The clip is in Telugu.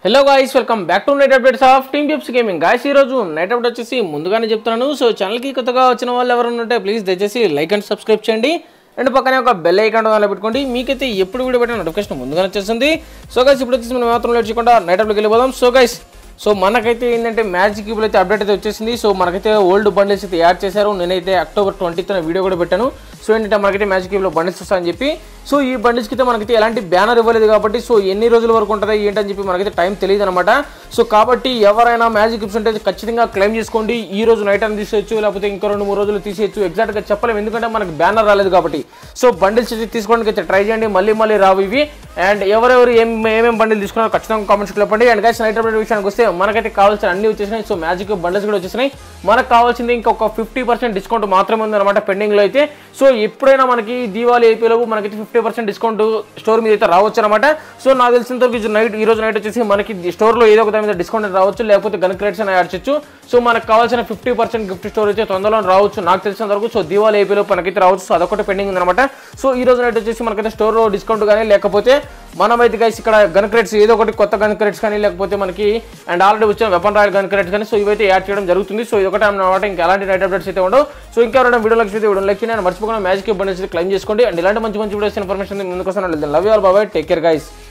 hello guys welcome back to night updates of team tips gaming guys ఈ రోజు నైట్ అప్డేట్ వచ్చేసి ముందుగానే చెప్తున్నాను సో ఛానల్కి కొత్తగా వచ్చిన వాళ్ళు ఎవరైనా ఉంటే ప్లీజ్ దయచేసి లైక్ అండ్ సబ్స్క్రైబ్ చేయండి అండ్ పక్కనే ఒక బెల్ ఐకాన్ దానిలో పెట్టుకోండి మీకైతే ఎప్పుడు వీడియో పెట్టిన నోటిఫికేషన్ ముందుగానే వచ్చేస్తుంది సో గైస్ ఇప్పుడు వచ్చేసి మనం మాత్రం లేట్ చేయకుండా నైట్ అప్లోకి వెళ్ళిపోదాం సో గైస్ సో మనకైతే ఏంటంటే మ్యాజిక్ క్యూబ్లో అయితే అప్డేట్ అయితే వచ్చేసింది సో మనకైతే ఓల్డ్ బండిల్స్ అయితే యాడ్ చేశారు నేనైతే అక్టోబర్ ట్వంటీత్ వీడియో కూడా పెట్టాను సో ఏంటంటే మనకైతే మ్యాజిక్ క్యూబ్లో బండిల్స్ వస్తాయని చెప్పి సో ఈ బండిల్స్కి అయితే మనకైతే ఎలాంటి బ్యానర్ ఇవ్వలేదు కాబట్టి సో ఎన్ని రోజుల వరకు ఉంటుందో ఏంటని చెప్పి మనకైతే టైం తెలియదు అనమాట సో కాబట్టి ఎవరైనా మ్యాజిక్ క్యూబ్స్ ఉంటే ఖచ్చితంగా క్లెయిమ్ చేసుకోండి ఈ రోజు నైట్ అని తీసేయచ్చు లేకపోతే ఇంకో రెండు మూడు రోజులు తీసేయచ్చు ఎగ్జాక్ట్గా చెప్పలేము ఎందుకంటే మనకి బ్యానర్ రాలేదు కాబట్టి సో బండిల్స్ అయితే తీసుకోవడానికి అయితే ట్రై చేయండి మళ్ళీ మళ్ళీ రావు ఇవి అండ్ ఎవరెవరు ఏం ఏమేమి బండిల్ తీసుకున్నారో ఖచ్చితంగా కామెంట్స్ చెప్పండి అండ్ గైస్ నైట్ అప్డేట్ విషయానికి వస్తే మనకైతే కావాల్సిన అన్ని వచ్చేసినాయి సో మ్యాజిక్ బండిల్స్ కూడా వచ్చేసినాయి మనకు కావాల్సింది ఇంకొక ఫిఫ్టీ పర్సెంట్ డిస్కౌంట్ మాత్రమే ఉందన్నమాట పెండింగ్లో అయితే సో ఎప్పుడైనా మనకి దీవాళీ అయిపోయేలోపు మనకైతే ఫిఫ్టీ పర్సెంట్ డిస్కౌంట్ స్టోర్ మీద అయితే రావచ్చు అనమాట సో నాకు తెలిసినంత వరకు నైట్ ఈ రోజు నైట్ వచ్చేసి మనకి స్టోర్లో ఏదో ఒక దాని మీద డిస్కౌంట్ రావచ్చు లేకపోతే గన్ క్రేట్స్ అని యాడ్ చేయొచ్చు సో మనకు కావాల్సిన ఫిఫ్టీ పర్సెంట్ గిఫ్ట్ స్టోర్ అయితే తొందరలో రావచ్చు నాకు తెలిసినంత వరకు సో దీవాళీ అయిపోయేలోపు మనకైతే రావచ్చు సో అదొకటి పెండింగ్ ఉందన్నమాట సో ఈ రోజు నైట్ వచ్చేసి మనకైతే స్టోర్లో డిస్కౌంట్ కానీ లేకపోతే మనమైతే గైస్ ఇక్కడ గన్ క్రేట్స్ ఏదో ఒకటి కొత్త గన్ క్రేట్స్ కానీ లేకపోతే మనకి అండ్ ఆల్రెడీ వచ్చిన వెపన్ రాయల్ గన్ క్రేట్స్ కానీ సో ఇవైతే యాడ్ చేయడం జరుగుతుంది సో ఇది ఒకటి అన్నమాట ఇంకా ఎలాంటి నైట్ అప్డేట్స్ అయితే ఉండవు సో ఇంకా ఎవరైనా వీడియో లైక్ వీడియో లైక్ చేయండి మర్చిపోకుండా మ్యాజిక్ బండిల్స్ క్లైమ్ చేసుకోండి అండ్ ఇలాంటి మంచి మంచి వీడియోస్ ఇన్ఫర్మేషన్ ముందుకు వస్తాను love you all bye bye take care guys